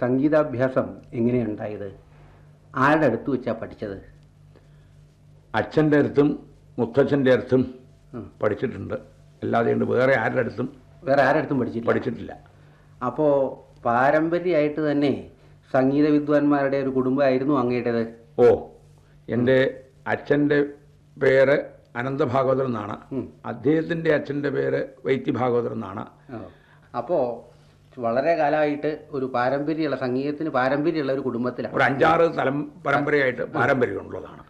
സംഗീതാഭ്യാസം എങ്ങനെയുണ്ടായത് ആരുടെ അടുത്ത് വെച്ചാ പഠിച്ചത് അച്ഛൻ്റെ അടുത്തും മുത്തച്ഛൻ്റെ അടുത്തും ഉം. പഠിച്ചിട്ടുണ്ട് അല്ലാതെ ഉണ്ട് വേറെ ആരുടെ അടുത്തും വേറെ ആരുടെ അടുത്തും പഠിച്ചില്ല പഠിച്ചിട്ടില്ല അപ്പോൾ പാരമ്പര്യമായിട്ട് തന്നെ സംഗീത വിദ്വാൻമാരുടെ ഒരു കുടുംബമായിരുന്നു അങ്ങയുടേത് ഓ എൻ്റെ അച്ഛൻ്റെ പേര് അനന്തഭാഗവതർ എന്നാണ് ഉം. അദ്ദേഹത്തിൻ്റെ അച്ഛൻ്റെ പേര് വൈത്തി ഭാഗവതർ എന്നാണ് അപ്പോൾ വളരെ കാലമായിട്ട് ഒരു പാരമ്പര്യമുള്ള സംഗീതത്തിന് പാരമ്പര്യമുള്ള ഒരു കുടുംബത്തിലാണ് ഒരു അഞ്ചാറ് തലം പരമ്പരയായിട്ട് പാരമ്പര്യമുള്ളതാണ്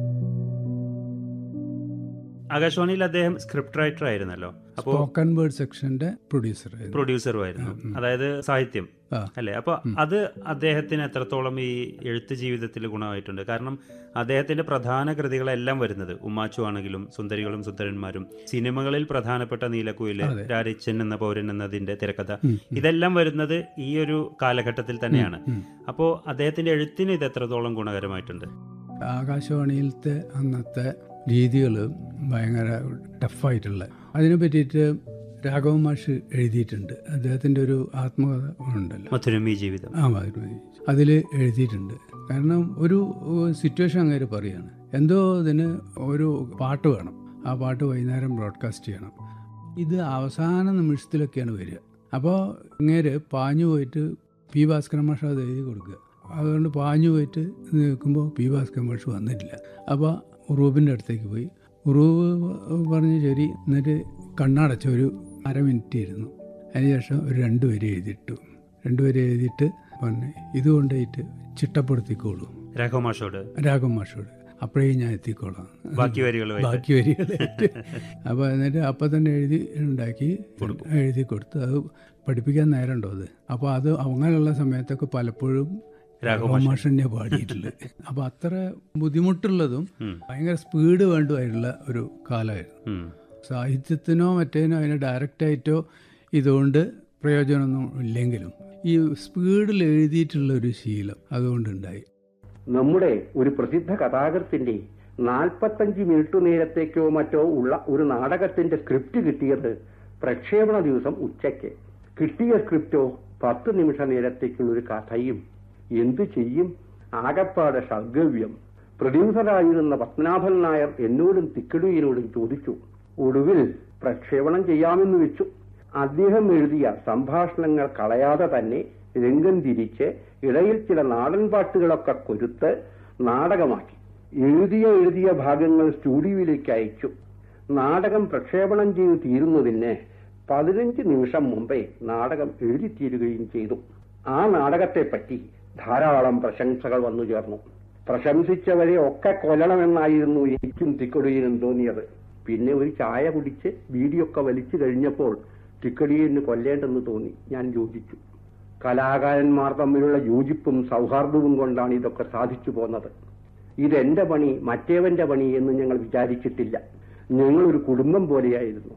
ആകാശവാണിയിൽ അദ്ദേഹം സ്ക്രിപ്റ്റ് റൈറ്റർ ആയിരുന്നല്ലോ അപ്പോൾ സ്പോക്കൺ വേർഡ് സെക്ഷന്റെ പ്രൊഡ്യൂസർ ആയിരുന്നു പ്രൊഡ്യൂസറും ആയിരുന്നു അതായത് സാഹിത്യം ആ. അല്ലേ അപ്പോൾ അത് അദ്ദേഹത്തിന് എത്രത്തോളം ഈ എഴുത്ത് ജീവിതത്തിൽ ഗുണമായിട്ടുണ്ട് കാരണം അദ്ദേഹത്തിന്റെ പ്രധാന കൃതികളെല്ലാം വരുന്നത് ഉമ്മാച്ചു ആണെങ്കിലും സുന്ദരികളും സുന്ദരന്മാരും സിനിമകളിൽ പ്രധാനപ്പെട്ട നീലക്കുയില് രാരിച്ചൻ എന്ന പൗരൻ എന്നതിന്റെ തിരക്കഥ ഇതെല്ലാം വരുന്നത് ഈ ഒരു കാലഘട്ടത്തിൽ തന്നെയാണ് അപ്പോൾ അദ്ദേഹത്തിന്റെ എഴുത്തിന് ഇത് എത്രത്തോളം ഗുണകരമായിട്ടുണ്ട് ആകാശവാണിയിലത്തെ അന്നത്തെ രീതികൾ ഭയങ്കര ടഫായിട്ടുള്ള അതിനെ പറ്റിയിട്ട് രാഘവ മാഷ് എഴുതിയിട്ടുണ്ട് അദ്ദേഹത്തിൻ്റെ ഒരു ആത്മകഥ ഉണ്ടല്ലോ മധുരം ഈ ജീവിതം ആ മതി അതിൽ എഴുതിയിട്ടുണ്ട് കാരണം ഒരു സിറ്റുവേഷൻ അങ്ങനെ പറയാണ് എന്തോ ഇതിന് ഒരു പാട്ട് വേണം ആ പാട്ട് വൈകുന്നേരം ബ്രോഡ്കാസ്റ്റ് ചെയ്യണം ഇത് അവസാന നിമിഷത്തിലൊക്കെയാണ് വരിക അപ്പോൾ ഇങ്ങേര് പാഞ്ഞു പോയിട്ട് പി ഭാസ്കരൻ മാഷ് അത് എഴുതി കൊടുക്കുക അതുകൊണ്ട് പാഞ്ഞു പോയിട്ട് നിൽക്കുമ്പോൾ പി ഭാസ്കരൻ മാഷ് വന്നിട്ടില്ല അപ്പോൾ ഉറൂബിൻ്റെ അടുത്തേക്ക് പോയി ഉറൂബ് പറഞ്ഞ് ശരി എന്നിട്ട് കണ്ണടച്ച ഒരു അര മിനിറ്റ് ഇരുന്നു അതിനുശേഷം ഒരു രണ്ട് വരി എഴുതിയിട്ടു രണ്ടുപേരെ എഴുതിയിട്ട് പറഞ്ഞു ഇത് കൊണ്ടുപോയിട്ട് ചിട്ടപ്പെടുത്തിക്കോളൂ രാഘവമാഷോട് രാഘവ മാഷോട് അപ്പോഴേ ഞാൻ എത്തിക്കോളാം ബാക്കി വരികളുമായിട്ട് ബാക്കി വരികളായിട്ട് അപ്പോൾ എന്നിട്ട് അപ്പം തന്നെ എഴുതി ഉണ്ടാക്കി എഴുതി കൊടുത്ത് അത് പഠിപ്പിക്കാൻ നേരമുണ്ടോ അത് അപ്പോൾ അത് അങ്ങനെയുള്ള സമയത്തൊക്കെ പലപ്പോഴും രാഘവ മാഷ് തന്നെ പാടിയിട്ടുള്ളത് അപ്പോൾ അത്ര ബുദ്ധിമുട്ടുള്ളതും ഉം. ഭയങ്കര സ്പീഡ് വേണ്ടതായിട്ടുള്ള ഒരു കാലമായിരുന്നു ഉം. സാഹിത്യത്തിനോ മറ്റേനോ അതിന് ഡയറക്റ്റായിട്ടോ ഇതുകൊണ്ട് പ്രയോജനമൊന്നും ഇല്ലെങ്കിലും ഈ സ്പീഡിൽ എഴുതിയിട്ടുള്ള ഒരു ശീലം അതുകൊണ്ടുണ്ടായി നമ്മുടെ ഒരു പ്രസിദ്ധ കഥാകൃത്തിന്റെ നാൽപ്പത്തഞ്ച് മിനിറ്റ് നേരത്തേക്കോ മറ്റോ ഉള്ള ഒരു നാടകത്തിന്റെ സ്ക്രിപ്റ്റ് കിട്ടിയത് പ്രക്ഷേപണ ദിവസം ഉച്ചയ്ക്ക് കിട്ടിയ സ്ക്രിപ്റ്റോ പത്ത് നിമിഷ നേരത്തേക്കുള്ള ഒരു കഥയും എന്തു ചെയ്യും ആകപ്പാടെ ഷർഗവ്യം പ്രൊഡ്യൂസറായിരുന്ന പത്മനാഭൻ നായർ എന്നോടും തിക്കടുവിനോടും ചോദിച്ചു ഒടുവിൽ പ്രക്ഷേപണം ചെയ്യാമെന്ന് വെച്ചു അദ്ദേഹം എഴുതിയ സംഭാഷണങ്ങൾ കളയാതെ തന്നെ രംഗം തിരിച്ച് ഇടയിൽ ചില നാടൻ പാട്ടുകളൊക്കെ കൊരുത്ത് നാടകമാക്കി എഴുതിയ എഴുതിയ ഭാഗങ്ങൾ സ്റ്റുഡിയോയിലേക്ക് അയച്ചു നാടകം പ്രക്ഷേപണം ചെയ്തു തീരുന്നതിന് പതിനഞ്ച് നിമിഷം മുമ്പേ നാടകം എഴുതി തീരുകയും ചെയ്തു ആ നാടകത്തെപ്പറ്റി ധാരാളം പ്രശംസകൾ വന്നു ചേർന്നു പ്രശംസിച്ചവരെ ഒക്കെ കൊല്ലണമെന്നായിരുന്നു എനിക്കും തിക്കൊടിയനും തോന്നിയത് പിന്നെ ഒരു ചായ കുടിച്ച് വീടിയൊക്കെ വലിച്ചു കഴിഞ്ഞപ്പോൾ തിക്കടിയന് കൊല്ലേണ്ടെന്ന് തോന്നി ഞാൻ യോജിച്ചു കലാകാരന്മാർ തമ്മിലുള്ള യോജിപ്പും സൗഹാർദ്ദവും കൊണ്ടാണ് ഇതൊക്കെ സാധിച്ചു പോന്നത് ഇതെന്റെ പണി മറ്റേവന്റെ പണി എന്ന് ഞങ്ങൾ വിചാരിച്ചിട്ടില്ല ഞങ്ങളൊരു കുടുംബം പോലെയായിരുന്നു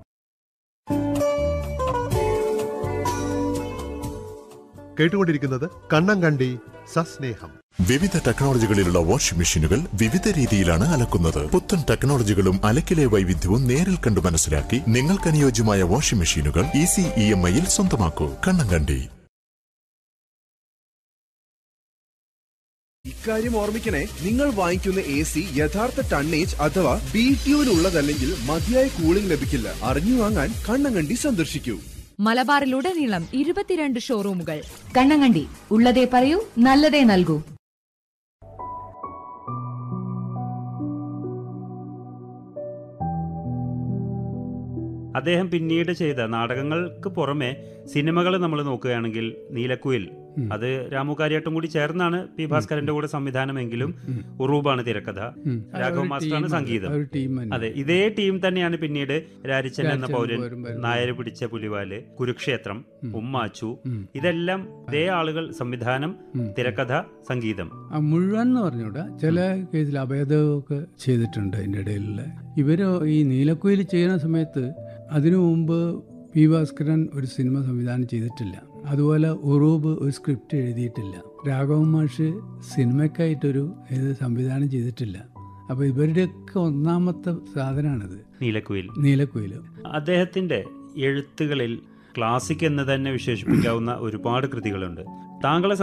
കേട്ടുകൊണ്ടിരിക്കുന്നത് കണ്ണങ്കണ്ടി സസ്നേഹം വിവിധ ടെക്നോളജികളിലുള്ള വാഷിംഗ് മെഷീനുകൾ വിവിധ രീതിയിലാണ് അലക്കുന്നത് പുത്തൻ ടെക്നോളജികളും അലക്കിലെ വൈവിധ്യവും നേരിൽ കണ്ടു മനസ്സിലാക്കി നിങ്ങൾക്ക് അനുയോജ്യമായ വാഷിംഗ് മെഷീനുകൾ ഈസി ഇ എം ഐയിൽ സ്വന്തമാക്കൂ കണ്ണങ്കണ്ടി ഇക്കാര്യം ഓർമ്മിക്കണേ നിങ്ങൾ വാങ്ങിക്കുന്ന എ സി യഥാർത്ഥ ടണ്ണേജ് അഥവാ ബി ട്യൂനുള്ളതല്ലെങ്കിൽ മതിയായ കൂളിംഗ് ലഭിക്കില്ല അറിഞ്ഞു വാങ്ങാൻ കണ്ണങ്കണ്ടി സന്ദർശിക്കൂ മലബാറിലുടനീളം ഇരുപത്തിരണ്ട് ഷോറൂമുകൾ കണ്ണങ്ങണ്ടി ഉള്ളതേ പറയൂ നല്ലതേ നൽകൂ അദ്ദേഹം പിന്നീട് ചെയ്ത നാടകങ്ങൾക്ക് പുറമെ സിനിമകൾ നമ്മൾ നോക്കുകയാണെങ്കിൽ നീലക്കുയിൽ അത് രാമു കാര്യാട്ടും കൂടി ചേർന്നാണ് പി ഭാസ്കരന്റെ കൂടെ സംവിധാനമെങ്കിലും ഉറൂബാണ് തിരക്കഥ ഉം. രാഘവ അതൊരു മാസ്റ്ററാണ് ടീമാണ്. സംഗീതം അതൊരു ടീം തന്നെ. അതെ ഇതേ ടീം തന്നെയാണ് പിന്നീട് രാരിച്ചൻ എന്ന രാരിച്ചൻ പൗരൻ പൗരൻ വരുന്നത്. നായര് പിടിച്ച പുലിവാല് കുരുക്ഷേത്രം ഉമ്മാച്ചു ഉം. ഇതെല്ലാം ഇതേ ആളുകൾ സംവിധാനം തിരക്കഥ സംഗീതം ആ മുഴുവൻ എന്ന് പറഞ്ഞൂടാ ചില കേസിൽ അഭേദമൊക്കെ ചെയ്തിട്ടുണ്ട് അതിൻ്റെ ഇടയിലുള്ള ഇവർ ഈ നീലക്കുയിൽ ചെയ്യുന്ന സമയത്ത് അതിനു മുമ്പ് പി ഭാസ്കരൻ ഒരു സിനിമ സംവിധാനം ചെയ്തിട്ടില്ല അതുപോലെ ഉറൂബ് ഒരു സ്ക്രിപ്റ്റ് എഴുതിയിട്ടില്ല രാഘവൻ മാഷ് സിനിമയ്ക്കായിട്ടൊരു ഇത് സംവിധാനം ചെയ്തിട്ടില്ല അപ്പോൾ ഇവരുടെയൊക്കെ ഒന്നാമത്തെ സാധനമാണിത് നീലക്കുയിൽ നീലക്കുയിൽ അദ്ദേഹത്തിന്റെ എഴുത്തുകളിൽ ക്ലാസിക് എന്ന് തന്നെ വിശേഷിപ്പിക്കാവുന്ന ഒരുപാട് കൃതികളുണ്ട് താങ്കളെ